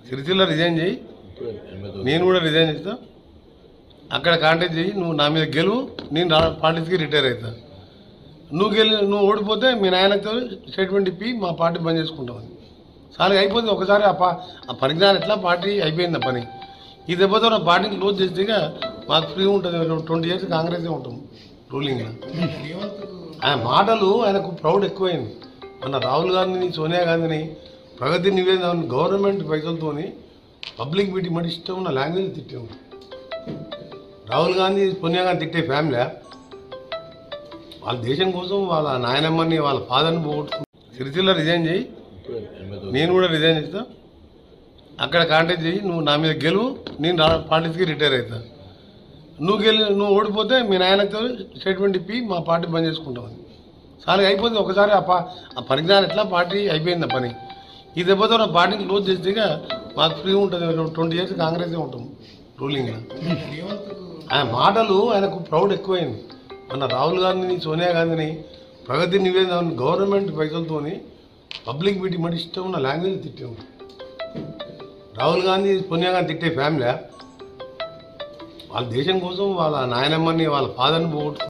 Sircilla resign చేయి నేను కూడా రిజైన్ చేస్తా అక్కడ కాంటాక్ట్ చేయి నువ్వు నా మీద గెలువు నేను రా- పార్టీకి రిటైర్ అవుతా నువ్వు గెలి నువ్వు ఓడిపోతే మీ నాయనతో స్టేట్మెంట్ ఇప్పి మా పార్టీ బంద్ చేసుకుంటామని సరే అయిపోతుంది ఒకసారి ఆ పా ఆ పరిజ్ఞానం ఎట్లా పార్టీ అయిపోయింది ఆ పని ఈ దెబ్బతో నా పార్టీని క్లోజ్ చేస్తే ఇక మాకు ఫ్రీ ఉంటుంది ట్వంటీ ఇయర్స్ కాంగ్రెసే ఉంటాం రూలింగ్ ఆయన మాటలు ఆయనకు ప్రౌడ్ ఎక్కువైంది మన రాహుల్ గాంధీని సోనియా గాంధీని ప్రగతి నివేదన గవర్నమెంట్ పైసలతోని పబ్లిక్ మీటింగ్ మరి ఇష్టం ఉన్న లాంగ్వేజ్ తిట్టాము రాహుల్ గాంధీ సోనియా గాంధీ తిట్టే ఫ్యామిలీ వాళ్ళ దేశం కోసం వాళ్ళ నాయనమ్మని వాళ్ళ ఫాదర్ని పోగొట్టుకుని సిరిసిల్ల రిజైన్ చేయి నేను కూడా రిజైన్ చేస్తా అక్కడ కాంటాక్ట్ చేయి నువ్వు నా మీద గెలువు నేను రా- పార్టీకి రిటైర్ అవుతా నువ్వు గెలి నువ్వు ఓడిపోతే మీ నాయనతో స్టేట్మెంట్ ఇప్పి మా పార్టీ బంద్ చేసుకుంటామని సరే అయిపోతుంది ఒకసారి ఆ పా ఆ పరిజ్ఞానం ఎట్లా పార్టీ అయిపోయింది ఆ పని ఈ దెబ్బతో నా పార్టీని క్లోజ్ చేస్తే ఇక మాకు ఫ్రీ ఉంటుంది ట్వంటీ ఇయర్స్ కాంగ్రెసే ఉంటాం రూలింగ్ ఆయన మాటలు ఆయనకు ప్రౌడ్ ఎక్కువైంది మన రాహుల్ గాంధీని సోనియా గాంధీని ప్రగతి నివేదన గవర్నమెంట్ పైసలతోని పబ్లిక్ మీటింగ్ మరి ఇష్టం ఉన్న లాంగ్వేజ్ తిట్టాము రాహుల్ గాంధీ సోనియా గాంధీ తిట్టే ఫ్యామిలీ వాళ్ళ దేశం కోసం వాళ్ళ నాయనమ్మని వాళ్ళ ఫాదర్ని పోగొట్టుకుని